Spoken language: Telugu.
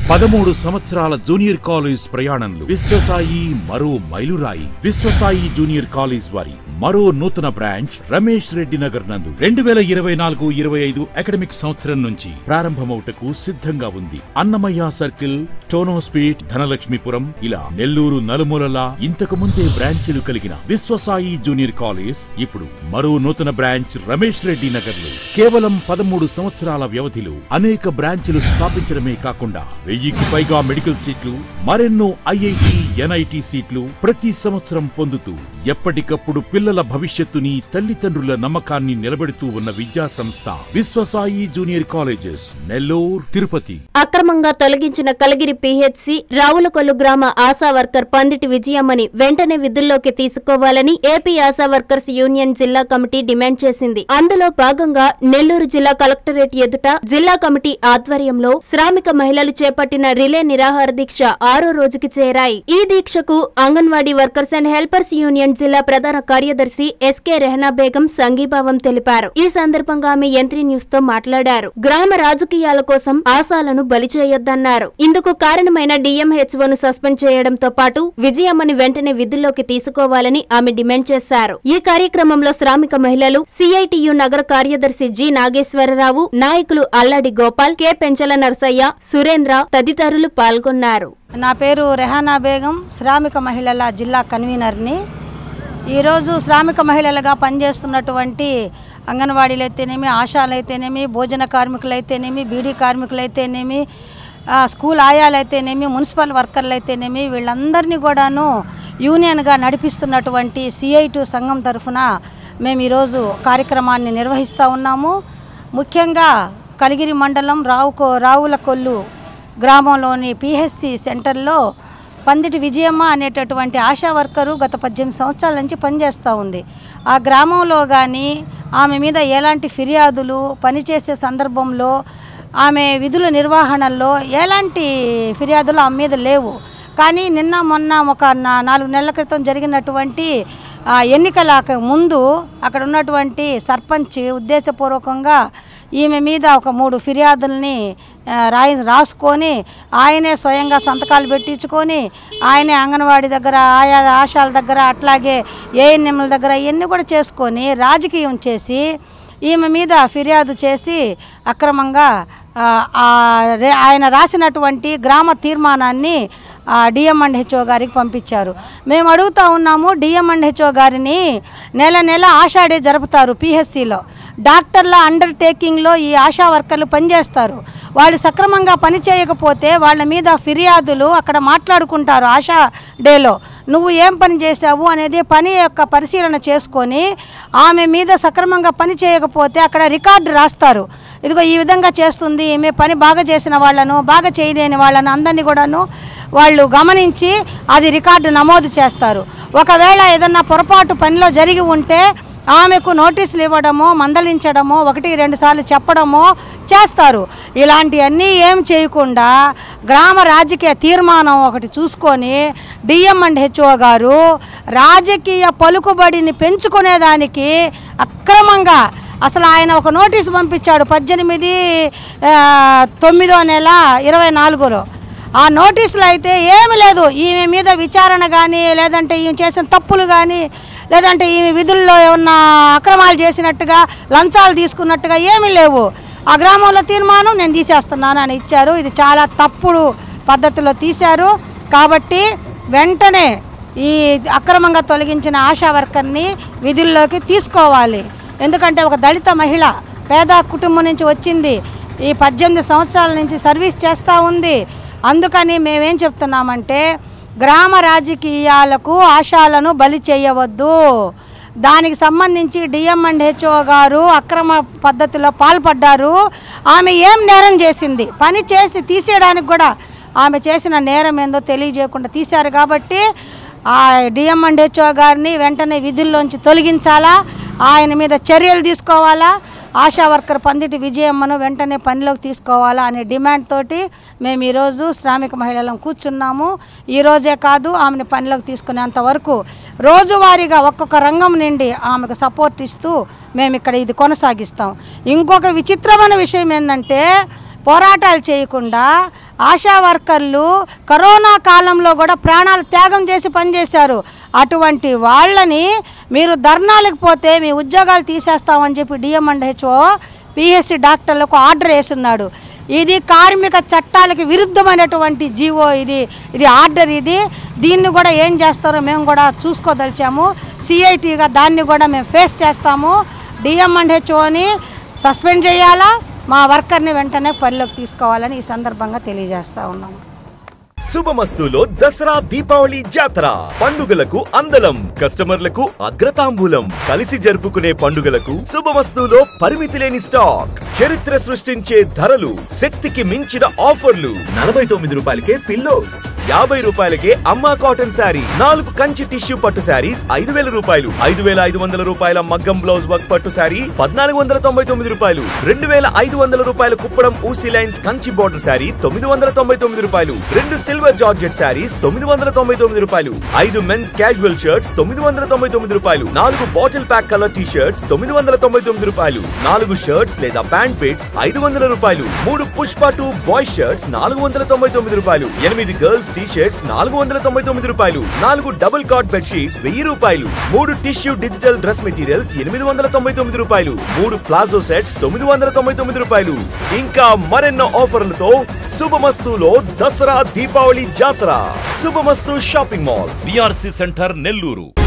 పదమూడు సంవత్సరాల జూనియర్ కాలేజ్ ప్రయాణంలో విశ్వసాయి మరో మైలురాయి విశ్వసాయి జూనియర్ కాలేజ్ వారి మరో నూతన బ్రాంచ్ రమేష్ రెడ్డి నగర్ నందు రెండు వేల ఇరవై నాలుగు ఇరవై ఐదు అకాడమిక్ సంవత్సరం నుంచి ప్రారంభమవుటకు సిద్ధంగా ఉంది అన్నమయ్య సర్కిల్ టోనోస్పీట్ ధనలక్ష్మీపురం ఇలా నెల్లూరు నలుమూలలా ఇంతకు ముందే బ్రాంచీలు కలిగిన విశ్వసాయి జూనియర్ కాలేజ్ ఇప్పుడు మరో నూతన బ్రాంచ్ రమేష్ రెడ్డి నగర్ లో కేవలం పదమూడు సంవత్సరాల వ్యవధిలో అనేక బ్రాంచ్లు స్థాపించడమే కాకుండా వెయ్యికి పైగా మెడికల్ సీట్లు మరెన్నో ఐఐటి ఎన్ఐటి సీట్లు ప్రతి సంవత్సరం పొందుతూ ఎప్పటికప్పుడు పిల్లల భవిష్యత్తుని తల్లిదండ్రుల నమ్మకాన్ని నిలబెడుతూ ఉన్న విద్యా సంస్థ విశ్వసాయి జూనియర్ కాలేజెస్ నెల్లూరు తిరుపతి అక్రమంగా తొలగించిన కలిగిరి పీహెచ్సి రావులకొల్లు గ్రామ ఆశా వర్కర్ పందిటి విజయమ్మని వెంటనే విధుల్లోకి తీసుకోవాలని ఏపీ ఆశా వర్కర్స్ యూనియన్ జిల్లా కమిటీ డిమాండ్ చేసింది అందులో భాగంగా నెల్లూరు జిల్లా కలెక్టరేట్ ఎదుట జిల్లా కమిటీ ఆధ్వర్యంలో శ్రామిక మహిళలు చేపట్టిన రిలే నిరాహార దీక్ష ఆరో రోజుకి చేరాయి ఈ దీక్షకు Anganwadi workers and helpers union జిల్లా ప్రధాన కార్యదర్శి ఎస్కే రెహనా బేగం సంఘీభావం తెలిపారు ఈ సందర్భంగా ఆమె యంత్రి న్యూస్ తో మాట్లాడారు గ్రామ రాజకీయాల కోసం ఆశాలను బలి చేయొద్దన్నారు ఇందుకు కారణమైన డిఎంహెచ్ఓను సస్పెండ్ చేయడంతో పాటు విజయమ్మని వెంటనే విధుల్లోకి తీసుకోవాలని ఆమె డిమాండ్ చేశారు ఈ కార్యక్రమంలో శ్రామిక మహిళలు సిఐటియు నగర కార్యదర్శి జి నాగేశ్వరరావు నాయకులు అల్లాడి గోపాల్ కె పెంచల నరసయ్య సురేంద్ర తదితరులు పాల్గొన్నారు నా పేరు రెహానా బేగం శ్రామిక మహిళల జిల్లా కన్వీనర్ని ఈరోజు శ్రామిక మహిళలుగా పనిచేస్తున్నటువంటి అంగన్వాడీలు అయితేనేమి ఆశాలు అయితేనేమి భోజన కార్మికులు అయితేనేమి బీడీ కార్మికులు అయితేనేమి ఆ, స్కూల్ ఆయాలు అయితేనేమి మున్సిపల్ వర్కర్లు అయితేనేమి వీళ్ళందరినీ కూడాను యూనియన్గా నడిపిస్తున్నటువంటి సిఐటు సంఘం తరఫున మేము ఈరోజు కార్యక్రమాన్ని నిర్వహిస్తూ ఉన్నాము ముఖ్యంగా కలిగిరి మండలం రావుకో రావుల కొల్లు గ్రామంలోని పిహెచ్సి సెంటర్లో పందిటి విజయమ్మ అనేటటువంటి ఆశా వర్కరు గత పద్దెనిమిది సంవత్సరాల నుంచి పనిచేస్తూ ఉంది ఆ గ్రామంలో కానీ ఆమె మీద ఎలాంటి ఫిర్యాదులు పనిచేసే సందర్భంలో ఆమె విధుల నిర్వహణలో ఎలాంటి ఫిర్యాదులు ఆమె మీద లేవు కానీ నిన్న మొన్న ఒక నా- నాలుగు నెలల క్రితం జరిగినటువంటి ఆ, ఎన్నికల ముందు అక్కడ ఉన్నటువంటి సర్పంచ్ ఉద్దేశపూర్వకంగా ఈమె మీద ఒక మూడు ఫిర్యాదుల్ని ఆ, రాయి రాసుకొని ఆయనే స్వయంగా సంతకాలు పెట్టించుకొని ఆయనే అంగన్వాడీ దగ్గర ఆయా ఆశాల దగ్గర అట్లాగే ఏఎన్ఎంల దగ్గర ఇవన్నీ కూడా చేసుకొని రాజకీయం చేసి ఈమె మీద ఫిర్యాదు చేసి అక్రమంగా ఆ, ఆ రే- ఆయన రాసినటువంటి గ్రామ తీర్మానాన్ని డిఎం అండ్ హెచ్ఓ గారికి పంపించారు మేము అడుగుతా ఉన్నాము డిఎం అండ్ హెచ్ఓ గారిని నెల నెల ఆషాడే జరుపుతారు పిహెచ్సిలో డాక్టర్ల అండర్టేకింగ్లో ఈ ఆశా వర్కర్లు పనిచేస్తారు వాళ్ళు సక్రమంగా పని చేయకపోతే వాళ్ళ మీద ఫిర్యాదులు అక్కడ మాట్లాడుకుంటారు ఆశా డేలో నువ్వు ఏం పని చేశావు అనేది పని యొక్క పరిశీలన చేసుకొని ఆమె మీద సక్రమంగా పని చేయకపోతే అక్కడ రికార్డు రాస్తారు ఇదిగో ఈ విధంగా చేస్తుంది ఈమె పని బాగా చేసిన వాళ్ళను బాగా చేయలేని వాళ్ళను అందరినీ కూడాను వాళ్ళు గమనించి అది రికార్డు నమోదు చేస్తారు ఒకవేళ ఏదన్నా పొరపాటు పనిలో జరిగి ఉంటే ఆమెకు నోటీసులు ఇవ్వడమో మందలించడమో ఒకటి రెండు సార్లు చెప్పడమో చేస్తారు ఇలాంటివన్నీ ఏం చేయకుండా గ్రామ రాజకీయ తీర్మానం ఒకటి చూసుకొని డిఎం అండ్ హెచ్ఓ గారు రాజకీయ పలుకుబడిని పెంచుకునేదానికి అక్రమంగా అసలు ఆయన ఒక నోటీసు పంపించాడు పద్దెనిమిది ఆ, తొమ్మిదో నెల ఇరవై నాలుగులో ఆ నోటీసులు అయితే ఏమి లేదు ఈమె మీద విచారణ కానీ లేదంటే ఈమె చేసిన తప్పులు కానీ లేదంటే ఈమె విధుల్లో ఏమన్నా అక్రమాలు చేసినట్టుగా లంచాలు తీసుకున్నట్టుగా ఏమీ లేవు ఆ గ్రామంలో తీర్మానం నేను తీసేస్తున్నాను అని ఇచ్చారు ఇది చాలా తప్పుడు పద్ధతిలో తీశారు కాబట్టి వెంటనే ఈ అక్రమంగా తొలగించిన ఆశా వర్కర్ని విధుల్లోకి తీసుకోవాలి ఎందుకంటే ఒక దళిత మహిళ పేద కుటుంబం నుంచి వచ్చింది ఈ పద్దెనిమిది సంవత్సరాల నుంచి సర్వీస్ చేస్తూ ఉంది అందుకని మేమేం చెప్తున్నామంటే గ్రామ రాజకీయాలకు ఆశాలను బలి చేయవద్దు దానికి సంబంధించి డిఎం అండ్ హెచ్ఓ గారు అక్రమ పద్ధతిలో పాల్పడ్డారు ఆమె ఏం నేరం చేసింది పని చేసి తీసేయడానికి కూడా ఆమె చేసిన నేరం ఏందో తెలియజేయకుండా తీశారు కాబట్టి ఆ డిఎం అండ్ హెచ్ఓ గారిని వెంటనే విధుల్లోంచి తొలగించాలా ఆయన మీద చర్యలు తీసుకోవాలా ఆశా వర్కర్ పందిటి విజయమ్మను వెంటనే పనిలోకి తీసుకోవాలా అనే డిమాండ్ తోటి మేము ఈరోజు శ్రామిక మహిళలను కూర్చున్నాము ఈ రోజే కాదు ఆమెను పనిలోకి తీసుకునేంత వరకు రోజువారీగా ఒక్కొక్క రంగం నుండి ఆమెకు సపోర్ట్ ఇస్తూ మేము ఇక్కడ ఇది కొనసాగిస్తాం ఇంకొక విచిత్రమైన విషయం ఏంటంటే పోరాటాలు చేయకుండా ఆశా వర్కర్లు కరోనా కాలంలో కూడా ప్రాణాలు త్యాగం చేసి పనిచేశారు అటువంటి వాళ్ళని మీరు ధర్నాలకు పోతే మీ ఉద్యోగాలు తీసేస్తామని చెప్పి డిఎం అండ్ హెచ్ఓ పిహెచ్సి డాక్టర్లకు ఆర్డర్ వేస్తున్నాడు ఇది కార్మిక చట్టాలకు విరుద్ధమైనటువంటి జీవో ఇది ఇది ఆర్డర్ ఇది దీన్ని కూడా ఏం చేస్తారో మేము కూడా చూసుకోదలిచాము సిఐటిగా దాన్ని కూడా మేము ఫేస్ చేస్తాము డిఎం అండ్ హెచ్ఓని సస్పెండ్ చేయాలా మా వర్కర్ని వెంటనే పనిలోకి తీసుకోవాలని ఈ సందర్భంగా తెలియజేస్తా ఉన్నాము శుభమస్తులో దసరా దీపావళి జాతర పండుగలకు అందలం కస్టమర్లకు అగ్రతాంబూలం కలిసి జరుపుకునే పండుగలకు శుభమస్తులో పరిమితి లేని స్టాక్ చరిత్ర సృష్టించే ధరలు శక్తికి మించిన ఆఫర్లు నలభై తొమ్మిది రూపాయలకే పిల్లోస్ యాభై రూపాయలకే అమ్మా కాటన్ శారీ నాలుగు కంచి టిష్యూ పట్టు శారీస్ ఐదు వేల రూపాయలు ఐదు వేల ఐదు వందల రూపాయల మగ్గం బ్లౌజ్ వర్క్ పట్టు శారీ పద్నాలుగు వందల తొంభై తొమ్మిది రూపాయలు రెండు వేల ఐదు వందల రూపాయల కుప్పడం ఊసీ లైన్స్ కంచి బోర్డర్ శారీ తొమ్మిది వందల తొంభై తొమ్మిది రూపాయలు రెండు సిల్వర్ జార్జెట్ శారీస్ తొమ్మిది వందల తొంభై తొమ్మిది రూపాయలు ఐదు మెన్స్ క్యాజువల్ షర్ట్స్ తొమ్మిది వందల తొంభై తొమ్మిది రూపాయలు నాలుగు bottle pack colour T shirts తొమ్మిది వందల తొంభై తొమ్మిది రూపాయలు నాలుగు షర్ట్స్ లేదా ప్యాంట్ పిట్స్ ఐదు వందల రూపాయలు మూడు పుష్ప టూ బాయ్ షర్ట్స్ నాలుగు వందల తొంభై తొమ్మిది రూపాయలు ఎనిమిది గర్ల్స్ టీ షర్ట్స్ నాలుగు వందల తొంభై తొమ్మిది రూపాయలు నాలుగు డబుల్ కాట్ బెడ్ షీట్స్ వెయ్యి రూపాయలు మూడు టిష్యూ డిజిటల్ డ్రెస్ మెటీరియల్స్ ఎనిమిది వందల తొంభై తొమ్మిది రూపాయలు మూడు ప్లాజో సెట్స్ తొమ్మిది వందల తొంభై తొమ్మిది రూపాయలు ఇంకా మరెన్నో ఆఫర్లతో శుభమస్తులో దసరా దీపావళి జాతర Subhamasthu shopping mall BRC centre Nellore